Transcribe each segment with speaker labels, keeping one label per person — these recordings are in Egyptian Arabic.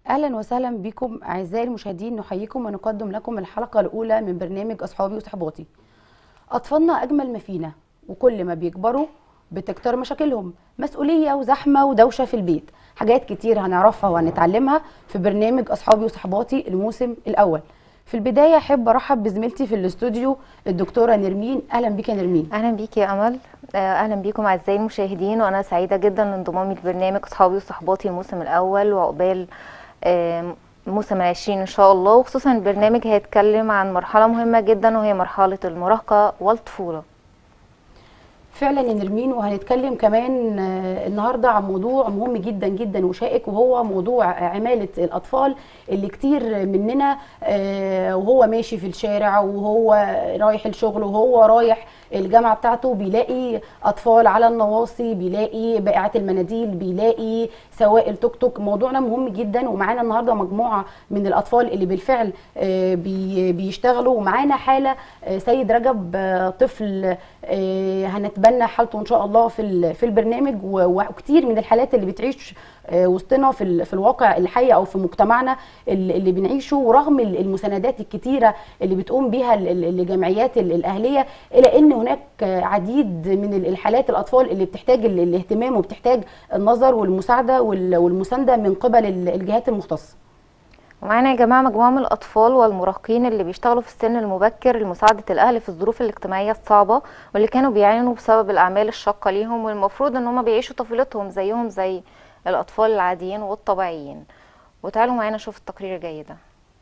Speaker 1: اهلا وسهلا بكم اعزائي المشاهدين نحييكم ونقدم لكم الحلقه الاولى من برنامج اصحابي وصحباتي اطفالنا اجمل ما فينا وكل ما بيكبروا بتكتر مشاكلهم مسؤوليه وزحمه ودوشه في البيت حاجات كتير هنعرفها وهنتعلمها في برنامج اصحابي وصحباتي الموسم الاول في البدايه احب ارحب بزميلتي في الاستوديو الدكتوره نرمين اهلا بيك يا نرمين
Speaker 2: اهلا بيكي يا امل آه، اهلا بيكم اعزائي المشاهدين وانا سعيده جدا لانضمامي لبرنامج اصحابي وصحباتي الموسم الاول وعقبال آه، موسم العشرين ان شاء الله وخصوصا البرنامج هيتكلم عن مرحله مهمه جدا وهي مرحله المراهقه والطفوله
Speaker 1: فعلا يا نرمين وهنتكلم كمان آه، النهارده عن موضوع مهم جدا جدا وشائك وهو موضوع عماله الاطفال اللي كتير مننا آه، وهو ماشي في الشارع وهو رايح الشغل وهو رايح الجامعه بتاعته بيلاقي اطفال على النواصي بيلاقي بائعات المناديل بيلاقي سواق التوك توك موضوعنا مهم جدا ومعانا النهارده مجموعه من الاطفال اللي بالفعل آه، بي- بيشتغلوا ومعانا حاله آه، سيد رجب آه، طفل آه، هنتبنى حالته ان شاء الله في ال- في البرنامج و- وكتير من الحالات اللي بتعيش آه، وسطنا في ال- في الواقع الحي او في مجتمعنا اللي اللي بنعيشه ورغم ال- المساندات الكتيره اللي بتقوم بيها ال- ال- الجمعيات ال- الاهليه الا ان هناك آه، عديد من ال- الحالات الاطفال اللي بتحتاج ال- الاهتمام وبتحتاج النظر والمساعده وال- والمسانده من قبل ال- الجهات المختصه
Speaker 2: ومعانا يا جماعه مجموعه من الاطفال والمراهقين اللي بيشتغلوا في السن المبكر لمساعده الاهل في الظروف الاجتماعيه الصعبه واللي كانوا بيعانوا بسبب الاعمال الشاقه ليهم والمفروض ان هم بيعيشوا طفولتهم زيهم زي الاطفال العاديين والطبيعيين وتعالوا معانا نشوف التقرير الجاي ده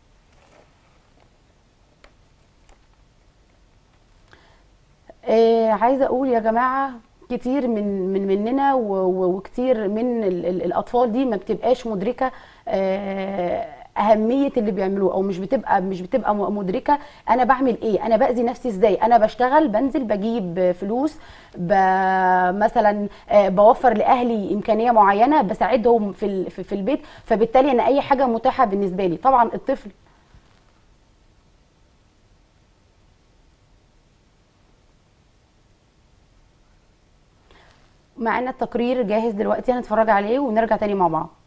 Speaker 1: آه عايزه اقول يا جماعه كتير من من مننا و- و- وكتير من ال- ال- الاطفال دي ما بتبقاش مدركه آه اهميه اللي بيعملوه او مش بتبقى مش بتبقى م- مدركه انا بعمل ايه انا باذي نفسي ازاي انا بشتغل بنزل بجيب فلوس ب مثلا آه، بوفر لاهلي امكانيه معينه بساعدهم في ال- في في البيت فبالتالي انا اي حاجه متاحه بالنسبه لي طبعا الطفل معانا التقرير جاهز دلوقتي هنتفرج عليه ونرجع تاني مع بعض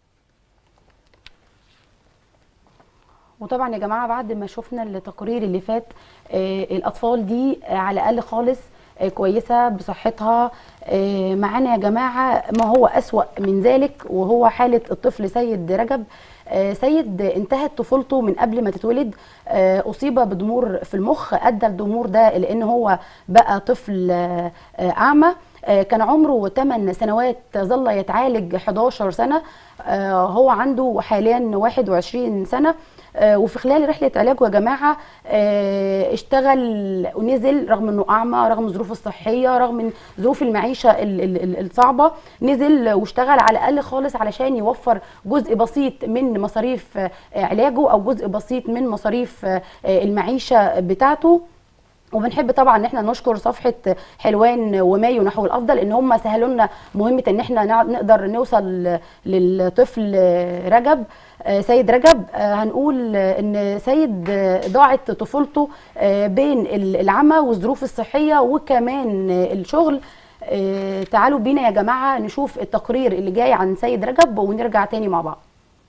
Speaker 1: وطبعا يا جماعه بعد ما شفنا التقرير اللي فات آه الاطفال دي آه على الاقل خالص آه كويسه بصحتها آه معانا يا جماعه ما هو اسوا من ذلك وهو حاله الطفل سيد رجب آه سيد انتهت طفولته من قبل ما تتولد آه اصيب بضمور في المخ ادى الضمور ده لان هو بقى طفل آه آه اعمى آه، كان عمره 8 سنوات ظل يتعالج 11 سنة آه، هو عنده حاليا 21 سنة آه، وفي خلال رحلة علاجه يا جماعة آه، اشتغل ونزل رغم انه اعمى رغم ظروفه الصحية رغم من ظروف المعيشة ال- ال- ال- الصعبة نزل واشتغل على الاقل خالص علشان يوفر جزء بسيط من مصاريف آه، علاجه او جزء بسيط من مصاريف آه، المعيشة بتاعته وبنحب طبعا ان احنا نشكر صفحه حلوان ومايو نحو الافضل ان هم سهلوا لنا مهمه ان احنا نع- نقدر نوصل للطفل رجب آه، سيد رجب آه، هنقول آه، ان سيد آه، ضاعت طفولته آه، بين ال- العمى والظروف الصحيه وكمان آه، الشغل آه، تعالوا بينا يا جماعه نشوف التقرير اللي جاي عن سيد رجب ونرجع تاني مع بعض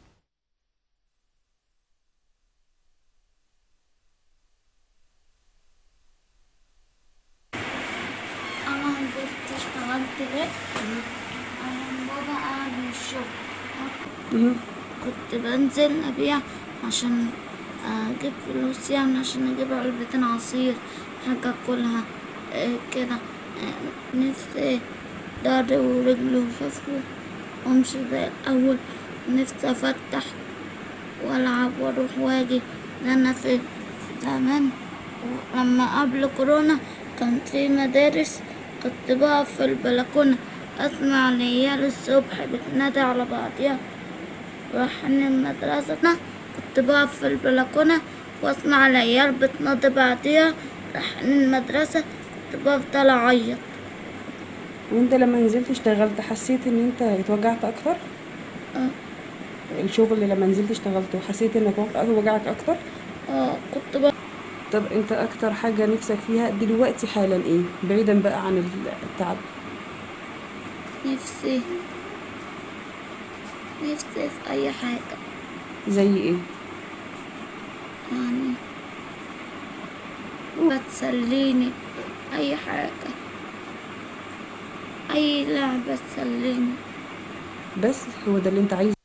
Speaker 3: أنا نزلت اشتغلت ليه؟ أنا بابا قاعد من الشغل كنت بنزل أبيع عشان أجيب فلوس يعني عشان أجيب علبتين عصير حاجة أكلها إيه كده إيه نفسي ضهري ورجلي وحفري وأمشي زي الأول نفسي أفتح وألعب وأروح وأجي ده أنا في زمان لما قبل كورونا كان في مدارس كنت بقف في البلكونة أسمع العيال الصبح بتنادي على بعضيها رايحين المدرسة كنت بقف في البلكونة وأسمع العيال بتنادي بعضيها رايحين المدرسة كنت بفضل أعيط
Speaker 4: وانت لما نزلت اشتغلت حسيت ان انت اتوجعت اكتر
Speaker 3: اه
Speaker 4: الشغل لما نزلت اشتغلت وحسيت انك وق- وجعك اكتر
Speaker 3: اه كنت بقف
Speaker 4: طب انت اكتر حاجة نفسك فيها دلوقتي حالا ايه بعيدا بقى عن التعب
Speaker 3: نفسي نفسي في أي حاجة
Speaker 4: زي ايه
Speaker 3: يعني بتسليني أي حاجة أي لعبة تسليني
Speaker 4: بس هو ده اللي انت عايزه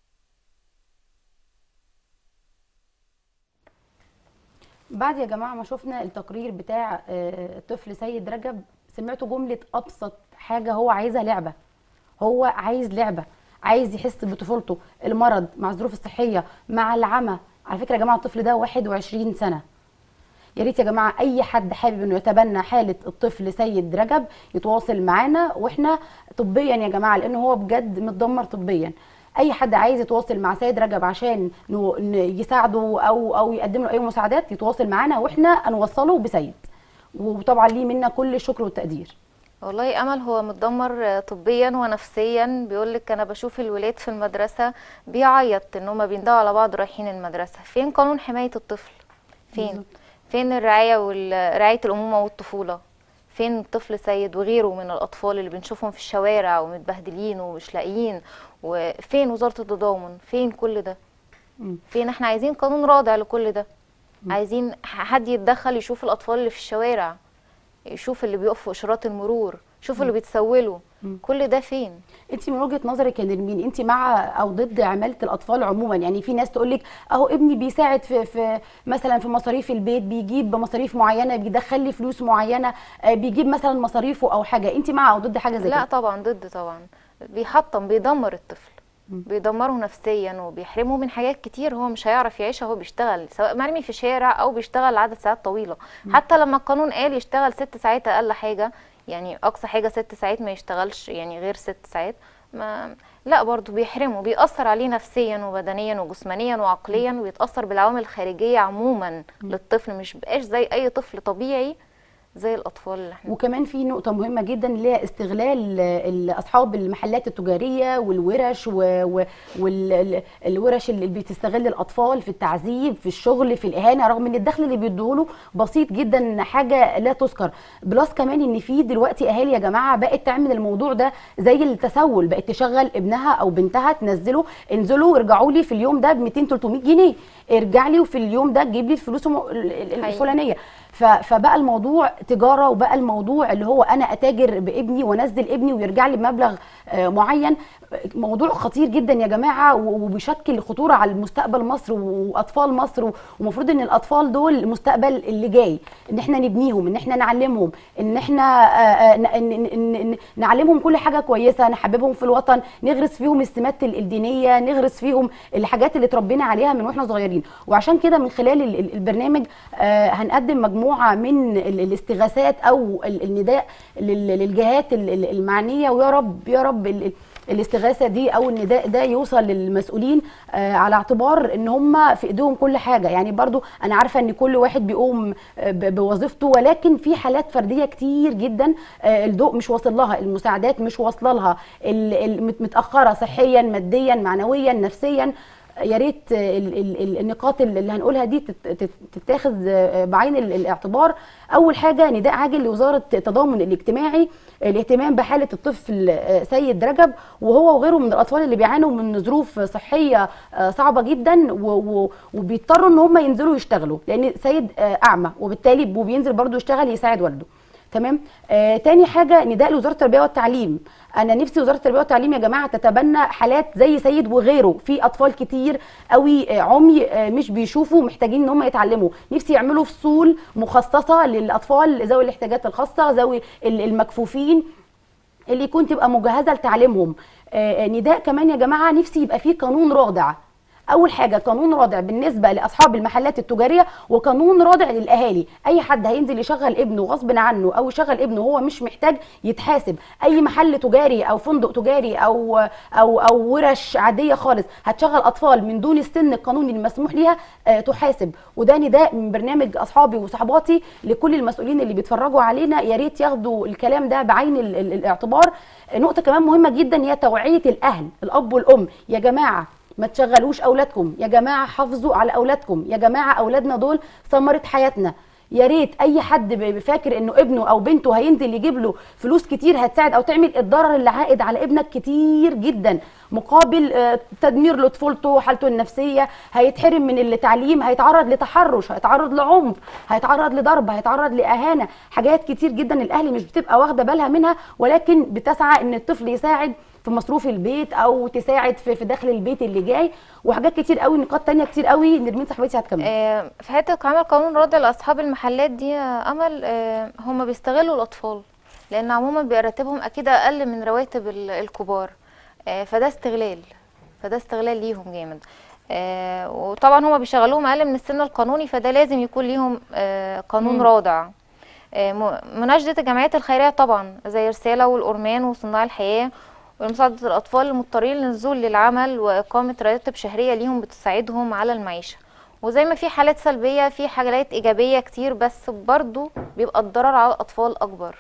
Speaker 1: بعد يا جماعه ما شفنا التقرير بتاع آه، الطفل سيد رجب سمعتوا جمله ابسط حاجه هو عايزها لعبه هو عايز لعبه عايز يحس بطفولته المرض مع الظروف الصحيه مع العمى على فكره يا جماعه الطفل ده 21 سنه يا ريت يا جماعه اي حد حابب انه يتبنى حاله الطفل سيد رجب يتواصل معانا واحنا طبيا يا جماعه لان هو بجد متدمر طبيا اي حد عايز يتواصل مع سيد رجب عشان نو- ن- يساعده او او يقدم له اي مساعدات يتواصل معانا واحنا هنوصله بسيد وطبعا ليه منا كل الشكر والتقدير
Speaker 2: والله امل هو متدمر آه، طبيا ونفسيا بيقول لك انا بشوف الولاد في المدرسه بيعيط ان هما بيندوا على بعض رايحين المدرسه فين قانون حمايه الطفل فين
Speaker 1: بالظبط.
Speaker 2: فين الرعايه ورعايه الامومه والطفوله فين الطفل سيد وغيره من الاطفال اللي بنشوفهم في الشوارع ومتبهدلين ومش لاقيين وفين وزاره التضامن فين كل ده
Speaker 1: مم.
Speaker 2: فين احنا عايزين قانون رادع لكل ده عايزين ح- حد يتدخل يشوف الاطفال اللي في الشوارع يشوف اللي بيقف في اشارات المرور يشوف اللي بيتسولوا كل ده فين
Speaker 1: انت من وجهه نظرك يا نرمين انت مع او ضد عماله الاطفال عموما يعني في ناس تقول لك اهو ابني بيساعد في في مثلا في مصاريف البيت بيجيب مصاريف معينه بيدخل لي فلوس معينه آه، بيجيب مثلا مصاريفه او حاجه انت مع او ضد حاجه زي
Speaker 2: لا
Speaker 1: كده
Speaker 2: طبعا ضد طبعا بيحطم بيدمر الطفل بيدمره نفسيا وبيحرمه من حاجات كتير هو مش هيعرف يعيشها وهو بيشتغل سواء مرمي في شارع او بيشتغل عدد ساعات طويله حتى لما القانون قال يشتغل ست ساعات اقل حاجه يعني اقصى حاجه ست ساعات ما يشتغلش يعني غير ست ساعات ما لا برضه بيحرمه بيأثر عليه نفسيا وبدنيا وجسمانيا وعقليا ويتأثر بالعوامل الخارجيه عموما للطفل مش بقاش زي اي طفل طبيعي زي الاطفال اللي احنا
Speaker 1: وكمان في نقطة مهمة جدا اللي هي استغلال ال- أصحاب المحلات التجارية والورش والورش اللي بتستغل الأطفال في التعذيب في الشغل في الإهانة رغم إن الدخل اللي بيدوله بسيط جدا حاجة لا تذكر بلس كمان إن في دلوقتي أهالي يا جماعة بقت تعمل الموضوع ده زي التسول بقت تشغل ابنها أو بنتها تنزله انزلوا وارجعوا لي في اليوم ده ب 200 300 جنيه ارجع لي وفي اليوم ده تجيب لي الفلوس الم- ال- ال-
Speaker 2: حقيقي.
Speaker 1: الفلانية ف- فبقى الموضوع تجاره وبقى الموضوع اللي هو انا اتاجر بابني وانزل ابني ويرجع لي بمبلغ آه، معين موضوع خطير جدا يا جماعه و- وبيشكل خطوره على مستقبل مصر واطفال مصر ومفروض ان الاطفال دول المستقبل اللي جاي ان احنا نبنيهم ان احنا نعلمهم ان احنا آه، آه، ن- ن- ن- ن- نعلمهم كل حاجه كويسه نحببهم في الوطن نغرس فيهم السمات ال- الدينيه نغرس فيهم الحاجات اللي اتربينا عليها من واحنا صغيرين وعشان كده من خلال ال- ال- البرنامج آه، هنقدم مجموعه من ال- الاستغاثات او ال- النداء لل- للجهات ال- ال- المعنيه ويا رب يا رب ال- الاستغاثه دي او النداء ده يوصل للمسؤولين آه، على اعتبار ان هم في ايديهم كل حاجه يعني برضو انا عارفه ان كل واحد بيقوم آه، ب- بوظيفته ولكن في حالات فرديه كتير جدا آه، الضوء مش واصل لها المساعدات مش واصله لها ال- ال- مت- متاخره صحيا ماديا معنويا نفسيا يا ريت ال- ال- ال- النقاط اللي اللي هنقولها دي تت- تت- تتاخذ بعين ال- الاعتبار اول حاجه نداء عاجل لوزاره التضامن الاجتماعي الاهتمام بحاله الطفل آه، سيد رجب وهو وغيره من الاطفال اللي بيعانوا من ظروف صحيه آه، صعبه جدا و- و- وبيضطروا ان هم ينزلوا يشتغلوا لان سيد آه، اعمى وبالتالي وبينزل برضه يشتغل يساعد والده تمام آه تاني حاجه نداء لوزاره التربيه والتعليم انا نفسي وزاره التربيه والتعليم يا جماعه تتبنى حالات زي سيد وغيره في اطفال كتير قوي آه، عمي آه، مش بيشوفوا محتاجين ان هم يتعلموا نفسي يعملوا فصول مخصصه للاطفال ذوي الاحتياجات الخاصه ذوي ال- المكفوفين اللي يكون تبقى مجهزه لتعليمهم آه، آه، نداء كمان يا جماعه نفسي يبقى فيه قانون رادع اول حاجه قانون رادع بالنسبه لاصحاب المحلات التجاريه وقانون رادع للاهالي اي حد هينزل يشغل ابنه غصب عنه او يشغل ابنه وهو مش محتاج يتحاسب اي محل تجاري او فندق تجاري او او او ورش عاديه خالص هتشغل اطفال من دون السن القانوني المسموح ليها آه، تحاسب وده نداء من برنامج اصحابي وصحباتي لكل المسؤولين اللي بيتفرجوا علينا يا ريت ياخدوا الكلام ده بعين ال- ال- الاعتبار نقطه كمان مهمه جدا هي توعيه الاهل الاب والام يا جماعه ما تشغلوش اولادكم يا جماعه حافظوا على اولادكم يا جماعه اولادنا دول ثمره حياتنا يا ريت اي حد ب- فاكر انه ابنه او بنته هينزل يجيب له فلوس كتير هتساعد او تعمل الضرر اللي عائد على ابنك كتير جدا مقابل آه، تدمير لطفولته حالته النفسيه هيتحرم من التعليم هيتعرض لتحرش هيتعرض لعنف هيتعرض لضرب هيتعرض لاهانه حاجات كتير جدا الاهل مش بتبقى واخده بالها منها ولكن بتسعى ان الطفل يساعد في مصروف البيت او تساعد في في دخل البيت اللي جاي وحاجات كتير قوي نقاط تانية كتير قوي نرمين صاحبتي هتكمل
Speaker 2: آه، في حته عمل قانون رادع لاصحاب المحلات دي يا امل آه، هم بيستغلوا الاطفال لان عموما بيبقى راتبهم اكيد اقل من رواتب ال- الكبار آه، فده استغلال فده استغلال ليهم جامد آه، وطبعا هم بيشغلوهم اقل من السن القانوني فده لازم يكون ليهم آه، قانون
Speaker 1: مم.
Speaker 2: رادع آه، م- مناشدة الجمعيات الخيرية طبعا زي رسالة والأورمان وصناع الحياة ومساعدة الأطفال المضطرين للنزول للعمل وإقامة رواتب شهرية ليهم بتساعدهم على المعيشة وزي ما في حالات سلبية في حالات إيجابية كتير بس برضو بيبقى الضرر على الأطفال أكبر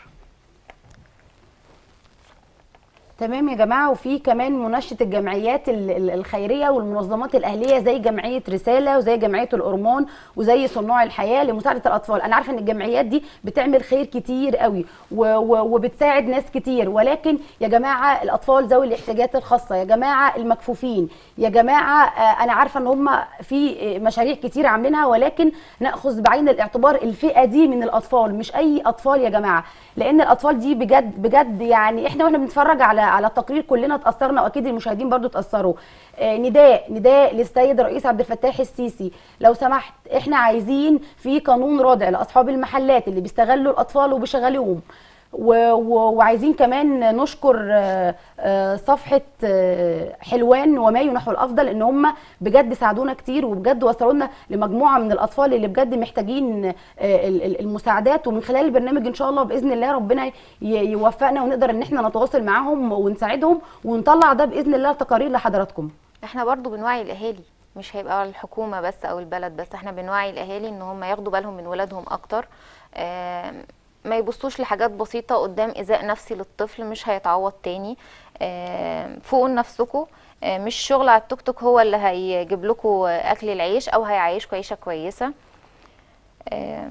Speaker 1: تمام يا جماعه وفي كمان مناشده الجمعيات ال- ال- الخيريه والمنظمات الاهليه زي جمعيه رساله وزي جمعيه الأرمان وزي صناع الحياه لمساعده الاطفال انا عارفه ان الجمعيات دي بتعمل خير كتير قوي و- و- وبتساعد ناس كتير ولكن يا جماعه الاطفال ذوي الاحتياجات الخاصه يا جماعه المكفوفين يا جماعه آه، انا عارفه ان هم في آه، مشاريع كتير عاملينها ولكن ناخذ بعين الاعتبار الفئه دي من الاطفال مش اي اطفال يا جماعه لان الاطفال دي بجد بجد يعني احنا واحنا بنتفرج على على التقرير كلنا اتاثرنا واكيد المشاهدين برضو اتاثروا آه، نداء نداء للسيد الرئيس عبد الفتاح السيسي لو سمحت احنا عايزين في قانون رادع لاصحاب المحلات اللي بيستغلوا الاطفال وبيشغلوهم و- و- وعايزين كمان نشكر آه، آه، صفحه آه، حلوان وما ينحو الافضل ان هم بجد ساعدونا كتير وبجد وصلوا لنا لمجموعه من الاطفال اللي بجد محتاجين آه، ال- ال- المساعدات ومن خلال البرنامج ان شاء الله باذن الله ربنا ي- يوفقنا ونقدر ان احنا نتواصل معاهم ونساعدهم ونطلع ده باذن الله تقارير لحضراتكم
Speaker 2: احنا برضو بنوعي الاهالي مش هيبقى الحكومه بس او البلد بس احنا بنوعي الاهالي ان هم ياخدوا بالهم من ولادهم اكتر آم، ما يبصوش لحاجات بسيطه قدام ايذاء نفسي للطفل مش هيتعوض تاني آم، فوقوا لنفسكم آم، مش شغل على التوك توك هو اللي هيجيب لكم اكل العيش او هيعيشكم عيشه كويسه آم،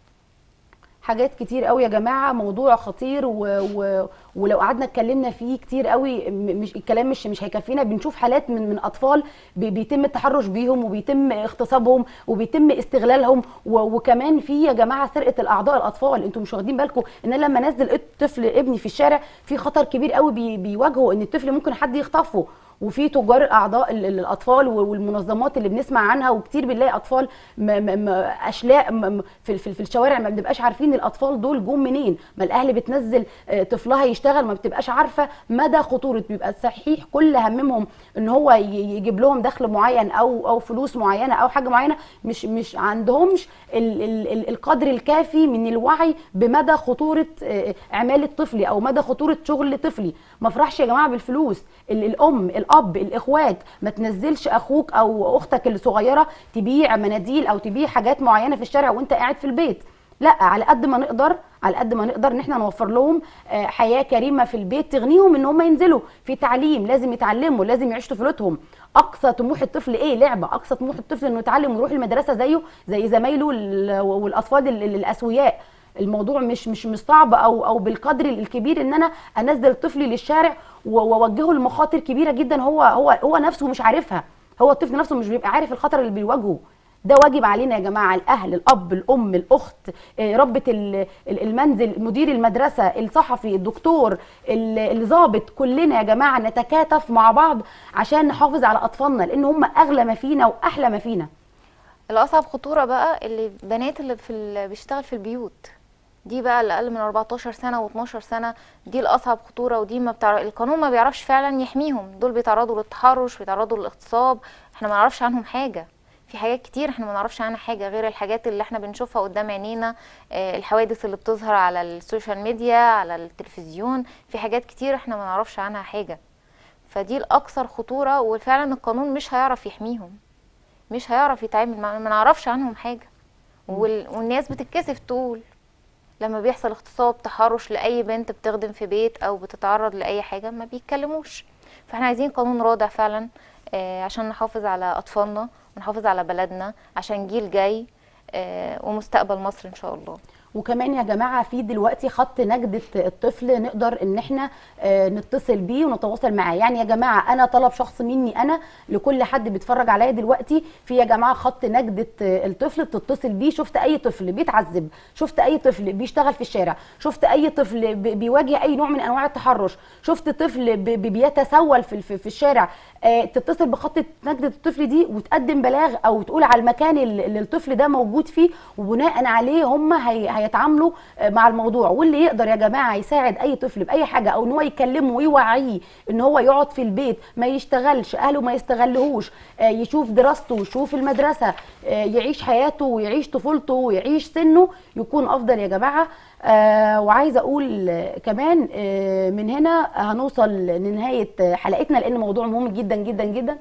Speaker 1: حاجات كتير قوي يا جماعه موضوع خطير و... و... ولو قعدنا اتكلمنا فيه كتير قوي م- مش الكلام مش مش هيكفينا بنشوف حالات من من اطفال بي... بيتم التحرش بيهم وبيتم اغتصابهم وبيتم استغلالهم و... وكمان في يا جماعه سرقه الاعضاء الاطفال انتوا مش واخدين بالكم ان أنا لما انزل طفل ابني في الشارع في خطر كبير قوي بي... بيواجهه ان الطفل ممكن حد يخطفه وفي تجار الاعضاء ال- ال- الاطفال والمنظمات اللي بنسمع عنها وكتير بنلاقي اطفال م م م اشلاء م م في, في, في الشوارع ما بنبقاش عارفين الاطفال دول جم منين ما الاهل بتنزل آه، طفلها يشتغل ما بتبقاش عارفه مدى خطوره بيبقى صحيح كل هممهم ان هو ي- يجيب لهم دخل معين او او فلوس معينه او حاجه معينه مش مش عندهمش ال ال ال القدر الكافي من الوعي بمدى خطوره آه، اعمال الطفل او مدى خطوره شغل طفلي ما افرحش يا جماعه بالفلوس ال- الام الاب الاخوات ما تنزلش اخوك او اختك الصغيره تبيع مناديل او تبيع حاجات معينه في الشارع وانت قاعد في البيت لا على قد ما نقدر على قد ما نقدر ان احنا نوفر لهم آه، حياه كريمه في البيت تغنيهم ان هم ينزلوا في تعليم لازم يتعلموا لازم يعيشوا طفولتهم اقصى طموح الطفل ايه لعبه اقصى طموح الطفل انه يتعلم ويروح المدرسه زيه زي زمايله ال- والاطفال ال- ال- الاسوياء الموضوع مش مش مش صعب او او بالقدر الكبير ان انا انزل طفلي للشارع و- واوجهه لمخاطر كبيره جدا هو هو هو نفسه مش عارفها هو الطفل نفسه مش بيبقى عارف الخطر اللي بيواجهه ده واجب علينا يا جماعه الاهل الاب الام الاخت آه، ربة ال- ال- المنزل مدير المدرسه الصحفي الدكتور ال- الضابط كلنا يا جماعه نتكاتف مع بعض عشان نحافظ على اطفالنا لان هم اغلى ما فينا واحلى ما فينا
Speaker 2: الاصعب خطوره بقى اللي البنات اللي في ال... بيشتغل في البيوت دي بقى اللي اقل من 14 سنه و12 سنه دي الاصعب خطوره ودي ما بتعرف القانون ما بيعرفش فعلا يحميهم دول بيتعرضوا للتحرش بيتعرضوا للاغتصاب احنا ما نعرفش عنهم حاجه في حاجات كتير احنا ما نعرفش عنها حاجه غير الحاجات اللي احنا بنشوفها قدام عينينا آه، الحوادث اللي بتظهر على السوشيال ميديا على التلفزيون في حاجات كتير احنا ما نعرفش عنها حاجه فدي الاكثر خطوره وفعلا القانون مش هيعرف يحميهم مش هيعرف يتعامل مع ما نعرفش عنهم حاجه وال... والناس بتتكسف تقول لما بيحصل اغتصاب تحرش لاي بنت بتخدم في بيت او بتتعرض لاي حاجه ما بيتكلموش فاحنا عايزين قانون رادع فعلا آه، عشان نحافظ على اطفالنا ونحافظ على بلدنا عشان جيل جاي آه، ومستقبل مصر ان شاء الله
Speaker 1: وكمان يا جماعه في دلوقتي خط نجدة الطفل نقدر ان احنا آه، نتصل بيه ونتواصل معاه يعني يا جماعه انا طلب شخص مني انا لكل حد بيتفرج عليا دلوقتي في يا جماعه خط نجدة آه، الطفل بتتصل بيه شفت اي طفل بيتعذب شفت اي طفل بيشتغل في الشارع شفت اي طفل ب- بيواجه اي نوع من انواع التحرش شفت طفل ب- ب- بيتسول في في في الشارع آه، تتصل بخط نجدة الطفل دي وتقدم بلاغ او تقول على المكان اللي اللي الطفل ده موجود فيه وبناء عليه هم هي هيتعاملوا آه، مع الموضوع واللي يقدر يا جماعه يساعد اي طفل باي حاجه او ان هو يكلمه ويوعيه ان هو يقعد في البيت ما يشتغلش اهله ما يستغلهوش آه، يشوف دراسته يشوف المدرسه آه، يعيش حياته ويعيش طفولته ويعيش سنه يكون افضل يا جماعه آه وعايزه اقول آه، كمان آه من هنا هنوصل لنهايه آه، حلقتنا لان موضوع مهم جدا جدا جدا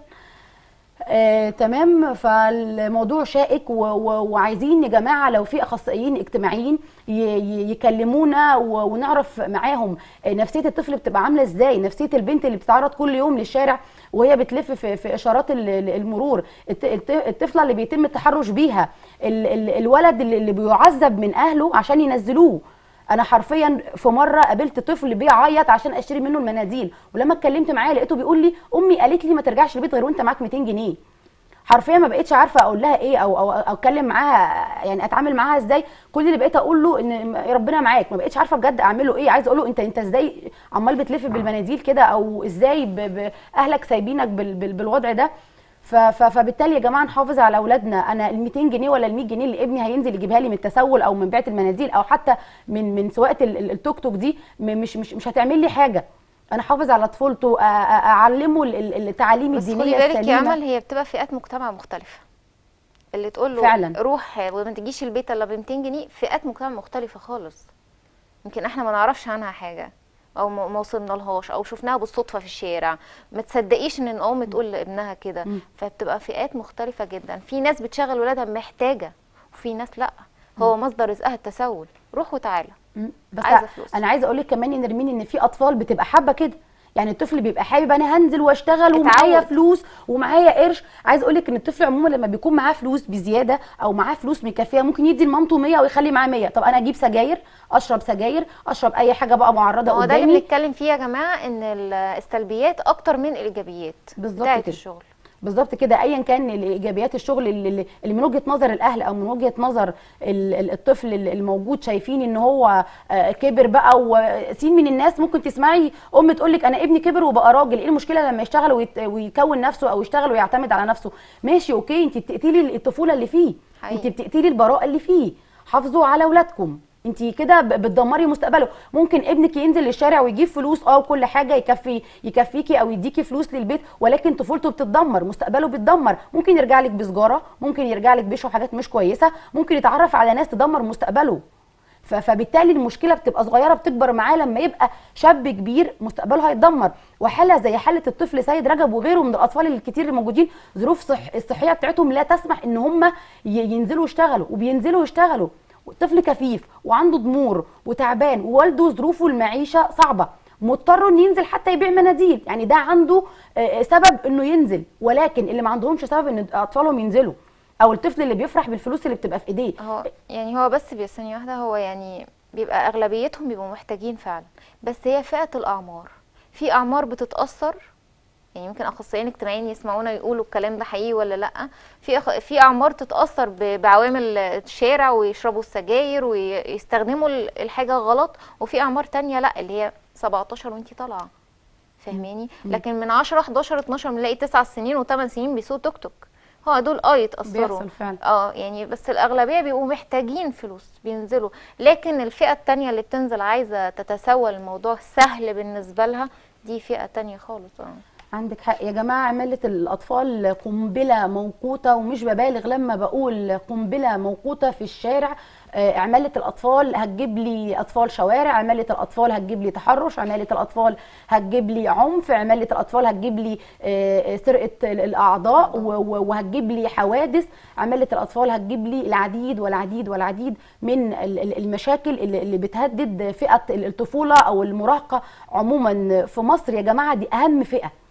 Speaker 1: آه، تمام فالموضوع شائك و- و- وعايزين يا جماعه لو في اخصائيين اجتماعيين ي- ي- يكلمونا و- ونعرف معاهم آه، نفسيه الطفل بتبقى عامله ازاي نفسيه البنت اللي بتتعرض كل يوم للشارع وهي بتلف في, في اشارات ال- ال- المرور الت- الت- الطفله اللي بيتم التحرش بيها ال- ال- الولد اللي اللي بيعذب من اهله عشان ينزلوه انا حرفيا في مره قابلت طفل بيعيط عشان اشتري منه المناديل ولما اتكلمت معاه لقيته بيقول لي امي قالت لي ما ترجعش البيت غير وانت معاك 200 جنيه حرفيا ما بقتش عارفه اقول لها ايه او او أو اتكلم معاها يعني اتعامل معاها ازاي كل اللي بقيت اقول له ان ربنا معاك ما بقتش عارفه بجد اعمله ايه عايزه اقول له انت انت ازاي عمال بتلف بالمناديل كده او ازاي ب- ب- اهلك سايبينك بال- بال- بالوضع ده ف- ف- فبالتالي يا جماعه نحافظ على اولادنا انا ال 200 جنيه ولا ال 100 جنيه اللي ابني هينزل يجيبها لي من التسول او من بيعه المناديل او حتى من من سواقه ال- ال- التوك توك دي م- مش مش مش هتعمل لي حاجه انا احافظ على طفولته أ- أ- اعلمه ال- ال- التعاليم
Speaker 2: بس خدي
Speaker 1: الدينيه
Speaker 2: بالك يا
Speaker 1: السليمه
Speaker 2: امل هي بتبقى فئات مجتمع مختلفه اللي تقول له
Speaker 1: فعلا.
Speaker 2: روح وما تجيش البيت الا ب 200 جنيه فئات مجتمع مختلفه خالص يمكن احنا ما نعرفش عنها حاجه او ما ما وصلنا لهاش او شفناها بالصدفه في الشارع ما تصدقيش ان الام تقول لابنها كده فبتبقى فئات مختلفه جدا في ناس بتشغل ولادها محتاجه وفي ناس لا هو مصدر رزقها التسول روح وتعالى
Speaker 1: مم. بس
Speaker 2: عايزة فلوس.
Speaker 1: انا عايزه اقول لك كمان يا نرمين ان في اطفال بتبقى حابه كده يعني الطفل بيبقى حابب انا هنزل واشتغل ومعايا
Speaker 2: اتعود.
Speaker 1: فلوس ومعايا قرش عايزه اقول لك ان الطفل عموما لما بيكون معاه فلوس بزياده او معاه فلوس مكفيه ممكن يدي لمامته 100 ويخلي معاه 100 طب انا اجيب سجاير اشرب سجاير اشرب اي حاجه بقى معرضه
Speaker 2: هو ده اللي
Speaker 1: قدامي
Speaker 2: بنتكلم فيه يا جماعه ان ال- السلبيات اكتر من الايجابيات
Speaker 1: بالظبط
Speaker 2: بتاعت
Speaker 1: كده.
Speaker 2: الشغل
Speaker 1: بالظبط كده ايا كان الايجابيات الشغل اللي, اللي من وجهه نظر الاهل او من وجهه نظر ال- ال- الطفل ال- الموجود شايفين ان هو آه، كبر بقى وسين من الناس ممكن تسمعي ام تقول لك انا ابني كبر وبقى راجل ايه المشكله لما يشتغل ويت- ويكون نفسه او يشتغل ويعتمد على نفسه ماشي اوكي انت بتقتلي الطفوله اللي فيه
Speaker 2: حقيقي.
Speaker 1: انت بتقتلي البراءه اللي فيه حافظوا على اولادكم انت كده ب- بتدمري مستقبله ممكن ابنك ينزل للشارع ويجيب فلوس اه وكل حاجه يكفي يكفيكي او يديكي فلوس للبيت ولكن طفولته بتتدمر مستقبله بيتدمر ممكن يرجع لك بسجاره ممكن يرجع لك بيشرب حاجات مش كويسه ممكن يتعرف على ناس تدمر مستقبله ف- فبالتالي المشكله بتبقى صغيره بتكبر معاه لما يبقى شاب كبير مستقبله هيتدمر وحاله زي حاله الطفل سيد رجب وغيره من الاطفال الكتير الموجودين ظروف صح الصحيه بتاعتهم لا تسمح ان هم ي- ينزلوا يشتغلوا وبينزلوا يشتغلوا طفل كفيف وعنده ضمور وتعبان ووالده ظروفه المعيشه صعبه مضطر انه ينزل حتى يبيع مناديل يعني ده عنده آه، سبب انه ينزل ولكن اللي ما عندهمش سبب ان اطفالهم ينزلوا او الطفل اللي بيفرح بالفلوس اللي بتبقى في ايديه
Speaker 2: هو يعني هو بس بي- ثانية واحدة هو يعني بيبقى أغلبيتهم بيبقوا محتاجين فعلا بس هي فئة الأعمار في أعمار بتتأثر يعني يمكن أخصائيين اجتماعيين يسمعونا يقولوا الكلام ده حقيقي ولا لأ في أخ... في أعمار تتأثر ب... بعوامل الشارع ويشربوا السجاير ويستخدموا ال- الحاجة غلط وفي أعمار تانية لأ اللي هي 17 وانتي طالعة فاهماني لكن من 10 11 12 بنلاقي 9 سنين و8 سنين بيسوقوا توك توك هو دول اه يتأثروا
Speaker 1: بيحصل فعلا.
Speaker 2: اه يعني بس الأغلبية بيبقوا محتاجين فلوس بينزلوا لكن الفئة التانية اللي بتنزل عايزة تتسول الموضوع سهل بالنسبة لها دي فئة تانية خالص اه
Speaker 1: عندك حق يا جماعة عمالة الأطفال قنبلة موقوتة ومش ببالغ لما بقول قنبلة موقوتة في الشارع آه، عمالة الأطفال هتجيب لي أطفال شوارع عمالة الأطفال هتجيب لي تحرش عمالة الأطفال هتجيب لي عنف عمالة الأطفال هتجيب لي آه، سرقة ال- الأعضاء و- و- وهتجيب لي حوادث عمالة الأطفال هتجيب لي العديد والعديد والعديد من ال- ال- المشاكل اللي اللي بتهدد فئة الطفولة أو المراهقة عموما في مصر يا جماعة دي أهم فئة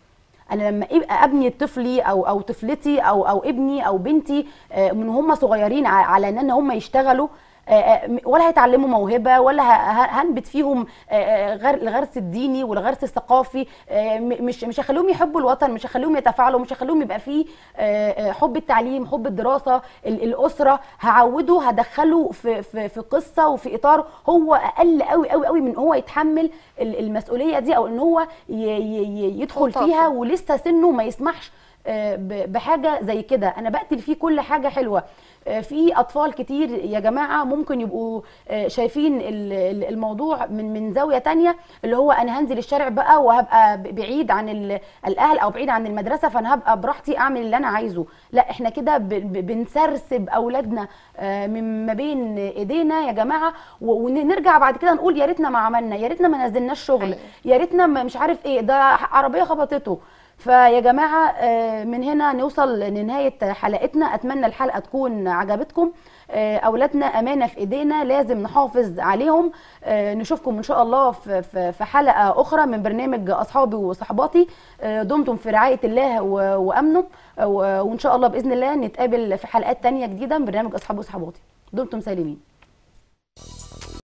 Speaker 1: انا لما يبقى ابني طفلي او او طفلتي او او ابني او بنتي آه، من هم صغيرين ع- على ان هم يشتغلوا آه، آه، م- ولا هيتعلموا موهبه ولا ه- ه- هنبت فيهم آه، آه، غر- الغرس الديني والغرس الثقافي آه، م- مش مش هخليهم يحبوا الوطن مش هخليهم يتفاعلوا مش هخليهم يبقى فيه آه، آه، حب التعليم حب الدراسه ال- الاسره هعوده هدخله في في في قصه وفي اطار هو اقل قوي قوي قوي من هو يتحمل ال- المسؤوليه دي او ان هو ي- ي- ي- يدخل
Speaker 2: خطاته.
Speaker 1: فيها ولسه سنه ما يسمحش آه، ب- بحاجه زي كده انا بقتل فيه كل حاجه حلوه آه، في اطفال كتير يا جماعه ممكن يبقوا آه، شايفين ال- ال- الموضوع من من زاويه تانية اللي هو انا هنزل الشارع بقى وهبقى ب- بعيد عن ال- الاهل او بعيد عن المدرسه فانا هبقى براحتي اعمل اللي انا عايزه لا احنا كده ب- ب- بنسرسب اولادنا آه، من ما بين ايدينا يا جماعه و- ونرجع بعد كده نقول يا ريتنا ما عملنا يا ريتنا ما نزلناش شغل
Speaker 2: أيوة.
Speaker 1: يا ريتنا ما- مش عارف ايه ده عربيه خبطته فيا جماعه آه، من هنا نوصل لنهايه حلقتنا اتمنى الحلقه تكون عجبتكم آه، اولادنا امانه في ايدينا لازم نحافظ عليهم آه، نشوفكم ان شاء الله في في- في حلقه اخرى من برنامج اصحابي وصحباتي آه، دمتم في رعايه الله و- وامنه آه، و- وان شاء الله باذن الله نتقابل في حلقات تانية جديده من برنامج اصحابي وصحباتي دمتم سالمين